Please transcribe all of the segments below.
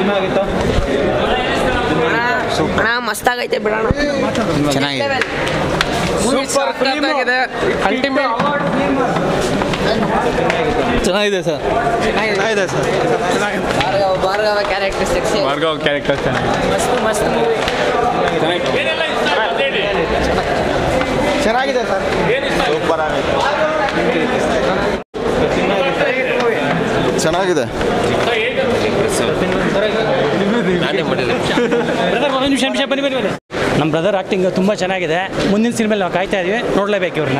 Cinema ಆಗಿತ್ತು ಅಣ್ಣ ಮಸ್ತಾಗೈತೆ ಬಿಡೋಣ ಚೆನ್ನಾಗಿದೆ ಸೂಪರ್ ಆಗಿದೆ ಅಲ್ಟಿಮೇಟ್ ಚೆನ್ನಾಗಿದೆ ಸರ್ ಚೆನ್ನಾಗಿದೆ sir Bhargava Bhargava character sexy Bhargav character ಚೆನ್ನಾಗಿದೆ ಮಸ್ತ್ ಮಸ್ತ್ ಮೂವಿ ಚೆನ್ನಾಗಿದೆ ಸರ್ ಸೂಪರ್ ಆಗಿದೆ ಚೆನ್ನಾಗಿದೆ ಬ್ರದರ್ ಒಂದು ನಿಮಿಷ ನಿಮಿಷ ಬನ್ನಿ ಬನ್ನಿ ಬನ್ನಿ ನಮ್ಮ ಬ್ರದರ್ ಆ್ಯಕ್ಟಿಂಗ್ ತುಂಬ ಚೆನ್ನಾಗಿದೆ ಮುಂದಿನ ಸಿನಿಮಲ್ಲಿ ನಾವು ಕಾಯ್ತಾ ಇದೀವಿ ನೋಡಲೇಬೇಕು ಇವ್ರನ್ನ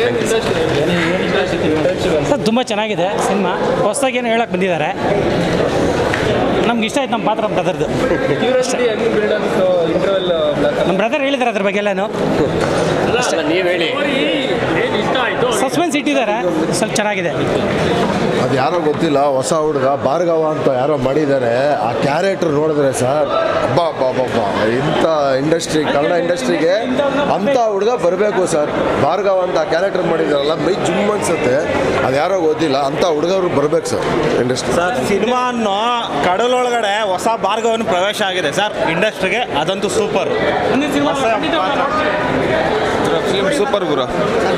ಸರ್ ತುಂಬ ಚೆನ್ನಾಗಿದೆ ಸಿನಿಮಾ ಹೊಸದಾಗಿ ಏನು ಹೇಳಕ್ಕೆ ಬಂದಿದ್ದಾರೆ ನಮ್ಗೆ ಇಷ್ಟ ಆಯ್ತು ನಮ್ಮ ಪಾತ್ರ ಬ್ರದರ್ದು ನಮ್ಮ ಬ್ರದರ್ ಹೇಳಿದ್ದಾರೆ ಅದ್ರ ಬಗ್ಗೆ ಎಲ್ಲಾನು ನೀವು ಹೇಳಿ ಸಸ್ಪೆನ್ಸ್ ಇಟ್ಟಿದ್ದಾರೆ ಸ್ವಲ್ಪ ಚೆನ್ನಾಗಿದೆ ಅದು ಯಾರೋ ಗೊತ್ತಿಲ್ಲ ಹೊಸ ಹುಡುಗ ಭಾರ್ಗವ ಅಂತ ಯಾರೋ ಮಾಡಿದ್ದಾರೆ ಆ ಕ್ಯಾರೆಕ್ಟರ್ ನೋಡಿದ್ರೆ ಸರ್ ಅಬ್ಬಾ ಅಬ್ಬಾ ಅಬ್ಬಾ ಇಂಥ ಇಂಡಸ್ಟ್ರಿ ಕನ್ನಡ ಇಂಡಸ್ಟ್ರಿಗೆ ಅಂಥ ಹುಡುಗ ಬರಬೇಕು ಸರ್ ಭಾರ್ಗವ ಅಂತ ಕ್ಯಾರೆಕ್ಟರ್ ಮಾಡಿದಾರಲ್ಲ ಮೈ ಜುಮ್ ಅನ್ಸುತ್ತೆ ಅದು ಯಾರೋ ಗೊತ್ತಿಲ್ಲ ಅಂಥ ಹುಡುಗರು ಬರಬೇಕು ಸರ್ ಇಂಡಸ್ಟ್ರಿ ಸರ್ ಸಿನಿಮಾ ಅನ್ನೋ ಕಡಲೊಳಗಡೆ ಹೊಸ ಭಾರ್ಗವನ ಪ್ರವೇಶ ಆಗಿದೆ ಸರ್ ಇಂಡಸ್ಟ್ರಿಗೆ ಅದಂತೂ ಸೂಪರ್ ಫಿಲ್ಮ್ ಸೂಪರ್ ಗುರು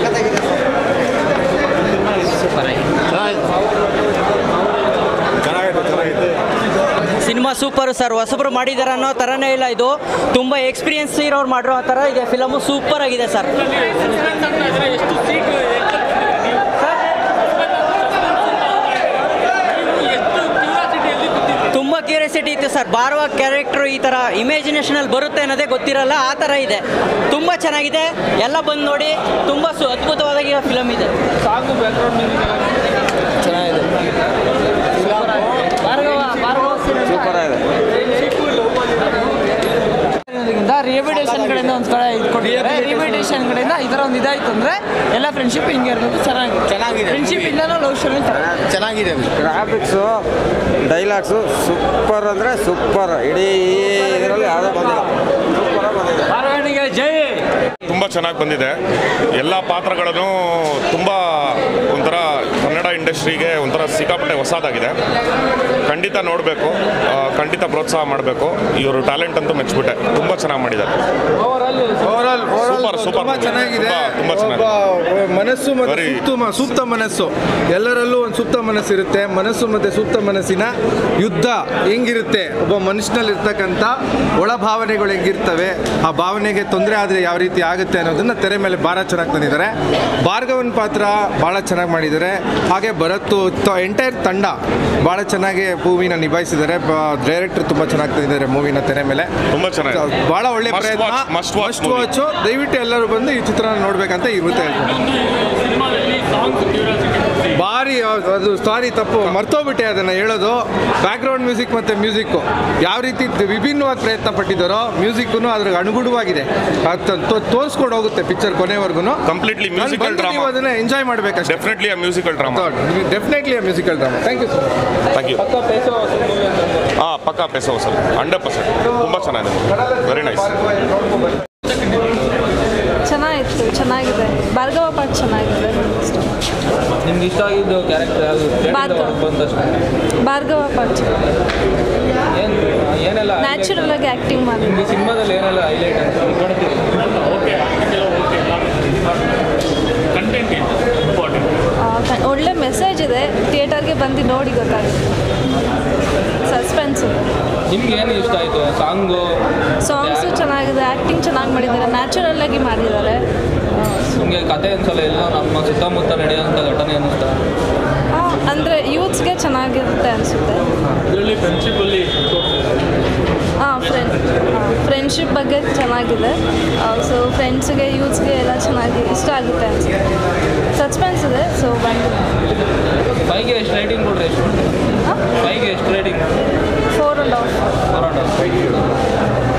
ಸಿನಿಮಾ ಸೂಪರ್ ಸರ್ ಹೊಸಬ್ರು ಮಾಡಿದಾರೆ ಅನ್ನೋ ಥರನೇ ಇಲ್ಲ ಇದು ತುಂಬ ಎಕ್ಸ್ಪೀರಿಯನ್ಸ್ ಇರೋರು ಮಾಡಿರೋ ಆ ಥರ ಇದೆ ಫಿಲಮು ಸೂಪರ್ ಆಗಿದೆ ಸರ್ ತುಂಬ ಕ್ಯೂರಿಯಾಸಿಟಿ ಇತ್ತು ಸರ್ ಬಾರುವ ಕ್ಯಾರೆಕ್ಟ್ರು ಈ ಥರ ಇಮ್ಯಾಜಿನೇಷನಲ್ಲಿ ಬರುತ್ತೆ ಅನ್ನೋದೇ ಗೊತ್ತಿರಲ್ಲ ಆ ಥರ ಇದೆ ತುಂಬ ಚೆನ್ನಾಗಿದೆ ಎಲ್ಲ ಬಂದು ನೋಡಿ ತುಂಬ ಸು ಅದ್ಭುತವಾದ ಫಿಲಮ್ ಇದೆ ಭಾರ್ಗವ ಭಾರ್ಗವ ಸೂಪರ್ ಆಗಿದೆ ರಿಹಬಿಟೇಷನ್ ಕಡೆಯಿಂದ ಒಂದು ಕಡೆ ಇದು ಕೊಟ್ಟಿದ್ದಾರೆ ರಿಹಬಿಟೇಷನ್ ಕಡೆಯಿಂದ ಈ ಥರ ಒಂದು ಇದಾಯ್ತು ಅಂದರೆ ಎಲ್ಲ ಫ್ರೆಂಡ್ಶಿಪ್ ಹಿಂಗೆ ಇರಬೇಕು ಚೆನ್ನಾಗಿದೆ ಚೆನ್ನಾಗಿದೆ. ಫ್ರೆಂಡ್ಶಿಪ್ ಇಲ್ಲನೋ ಲವ್ ಸ್ಟೋರಿ ಚೆನ್ನಾಗಿದೆ ಗ್ರಾಫಿಕ್ಸು ಡೈಲಾಗ್ಸು ಸೂಪರ್ ಅಂದರೆ ಸೂಪರ್ ಇಡೀ ಇದರಲ್ಲಿ ಯಾವುದೋ ಬಂದಿಲ್ಲ ಜೈ ತುಂಬ ಚೆನ್ನಾಗಿ ಬಂದಿದೆ ಎಲ್ಲ ಪಾತ್ರಗಳನ್ನು ತುಂಬ ಒಂಥರ ಕನ್ನಡ ಇಂಡಸ್ಟ್ರಿಗೆ ಒಂಥರ ಸಿಕ್ಕಾಪಟ್ಟೆ ಹೊಸದಾಗಿದೆ ಖಂಡಿತ ನೋಡಬೇಕು ಖಂಡಿತ ಪ್ರೋತ್ಸಾಹ ಮಾಡಬೇಕು ಇವರು ಟ್ಯಾಲೆಂಟ್ ಅಂತೂ ಮೆಚ್ಚಿಬಿಟ್ಟೆ ತುಂಬ ಚೆನ್ನಾಗಿ ಮಾಡಿದ್ದಾರೆ ಓವರಾಲ್ ಸೂಪರ್ ಸೂಪರ್ ತುಂಬಾ ಚೆನ್ನಾಗಿದೆ ತುಂಬ ಒಬ್ಬ ಚೆನ್ನಾಗಿದೆ ಮನಸ್ಸು ಮತ್ತು Very- ಸುಪ್ತ ಮ- ಸುಪ್ತ ಮನಸ್ಸು ಎಲ್ಲರಲ್ಲೂ ಒಂದು ಸುಪ್ತ ಮನಸ್ಸಿರುತ್ತೆ ಮನಸ್ಸು ಮತ್ತು ಸುಪ್ತ ಮನಸ್ಸಿನ ಯುದ್ಧ ಹೆಂಗಿರುತ್ತೆ ಒಬ್ಬ ಮನುಷ್ಯನಲ್ಲಿ ಇರ್ತಕ್ಕಂಥ ಒಳ ಭಾವನೆಗಳು ಹೆಂಗಿರ್ತವೆ ಆ ಭಾವನೆಗೆ ತೊಂದರೆ ಆದರೆ ಯಾವ ರೀತಿ ಆಗುತ್ತೆ ಅನ್ನೋದನ್ನ ತೆರೆ ಮೇಲೆ ಭಾಳ ಚೆನ್ನಾಗಿ ತಂದಿದ್ದಾರೆ ಭಾರ್ಗವನ್ ಪಾತ್ರ ಭಾಳ ಚೆನ್ನಾಗಿ ಮಾಡಿದ್ದಾರೆ ಹಾಗೆ ಭರತ್ತು ಎಂಟೈರ್ ತಂಡ ಭಾಳ ಚೆನ್ನಾಗಿ ಮೂವಿನ ನಿಭಾಯಿಸಿದ್ದಾರೆ ಡೈರೆಕ್ಟರ್ ತುಂಬ ಚೆನ್ನಾಗಿ ತಂದಿದ್ದಾರೆ ಮೂವಿನ ತೆರೆ ಮೇಲೆ ತುಂಬ ಚೆನ್ನಾಗಿದೆ ಭಾಳ ಒಳ್ಳೆ Must ಪ್ರಯತ್ನ watch, must watch must movie. Watch ದಯವಿಟ್ಟು ಎಲ್ಲರೂ ಬಂದು ಈ ಚಿತ್ರನ ನೋಡ್ಬೇಕಂತ ಇರುತ್ತೆ ಭಾರಿ ಅದು ಸಾರಿ ತಪ್ಪು ಮರ್ತೋಗ್ಬಿಟ್ಟೆ ಅದನ್ನು ಹೇಳೋದು ಬ್ಯಾಕ್ಗ್ರೌಂಡ್ ಮ್ಯೂಸಿಕ್ ಮತ್ತು ಮ್ಯೂಸಿಕ್ಕು ಯಾವ ರೀತಿ ವಿಭಿನ್ನವಾಗಿ ಪ್ರಯತ್ನ ಪಟ್ಟಿದ್ದಾರೋ ಮ್ಯೂಸಿಕ್ಕು ಅದ್ರ ಅನುಗುಣವಾಗಿದೆ ತೋರಿಸ್ಕೊಂಡು ಹೋಗುತ್ತೆ ಪಿಕ್ಚರ್ ಕೊನೆವರೆಗೂ Completely musical drama. ನೀವು ಅದನ್ನ ಎಂಜಾಯ್ ಮಾಡಬೇಕಷ್ಟೇ ಡೆಫಿನೆಟ್ಲಿ ಆ musical drama definitely musical drama thank you sir thank you ಹಾಂ ಪಕ್ಕಾ ಪೈಸಾ ವಸೂಲ್ ಹಂಡ್ರೆಡ್ ಪರ್ಸೆಂಟ್ ತುಂಬ ಚೆನ್ನಾಗಿದೆ ವೆರಿ ನೈಸ್ ಚೆನ್ನಾಗಿತ್ತು ಚೆನ್ನಾಗಿದೆ ಭಾರ್ಗವ ಪಾಠ ಚೆನ್ನಾಗಿದೆ ನಿಮ್ಗೆ ಇಷ್ಟ ಆಗಿದ್ದು ಕ್ಯಾರೆಕ್ಟರ್ ಯಾವುದು ಭಾರ್ಗವ. ಭಾರ್ಗವ ಪಾಠ ಏನು ಏನೆಲ್ಲ ನ್ಯಾಚುರಲ್ ಆಗಿ ಆ್ಯಕ್ಟಿಂಗ್ ಮಾಡಿ ನಿಮಗೆ ಸಿನಿಮಾದಲ್ಲಿ ಏನೆಲ್ಲ ಹೈಲೈಟ್ ಅಂತ ಕಾಣ್ತೀರಿ ಒಳ್ಳೆ ಮೆಸೇಜ್ ಇದೆ ಥಿಯೇಟರ್ಗೆ ಬಂದು ನೋಡಿ ಗೊತ್ತಾಗುತ್ತೆ ಸಸ್ಪೆನ್ಸ್ ನಿಮ್ಗೆ ಏನು ಇಷ್ಟ ಆಯಿತು ಸಾಂಗು ಸಾಂಗ್ಸು ಚೆನ್ನಾಗಿದೆ ಆ್ಯಕ್ಟಿಂಗ್ ಚೆನ್ನಾಗಿ ಮಾಡಿದ್ದಾರೆ ನ್ಯಾಚುರಲ್ ಆಗಿ ಮಾಡಿದ್ದಾರೆ ನಿಮಗೆ ಕತೆ ಅನ್ಸಲ್ಲ ಎಲ್ಲ ನಮ್ಮ ಸುತ್ತಮುತ್ತ ನಡೆಯೋಂಥ ಘಟನೆ ಅನ್ನಿಸ್ತಾ ಅಂದರೆ ಯೂತ್ಸ್ಗೆ ಚೆನ್ನಾಗಿರುತ್ತೆ ಅನಿಸುತ್ತೆ ಇದರಲ್ಲಿ ಫ್ರೆಂಡ್ಶಿಪ್ಪಲ್ಲಿ ಹಾಂ ಫ್ರೆಂಡ್ ಫ್ರೆಂಡ್ಶಿಪ್ ಬಗ್ಗೆ ಚೆನ್ನಾಗಿದೆ ಸೊ ಫ್ರೆಂಡ್ಸ್ಗೆ ಯೂತ್ಸ್ಗೆ ಎಲ್ಲ ಚೆನ್ನಾಗಿ ಇಷ್ಟ ಆಗುತ್ತೆ ಅನಿಸುತ್ತೆ ಸಸ್ಪೆನ್ಸ್ ಇದೆ ಸೊ ಬಂದು ಫೈವ್ಗೆ ಎಷ್ಟು ರೈಟಿಂಗ್ ಕೊಡ್ರಿ ಎಷ್ಟು ಫೈವ್ಗೆ ಎಷ್ಟು writing four and half four and half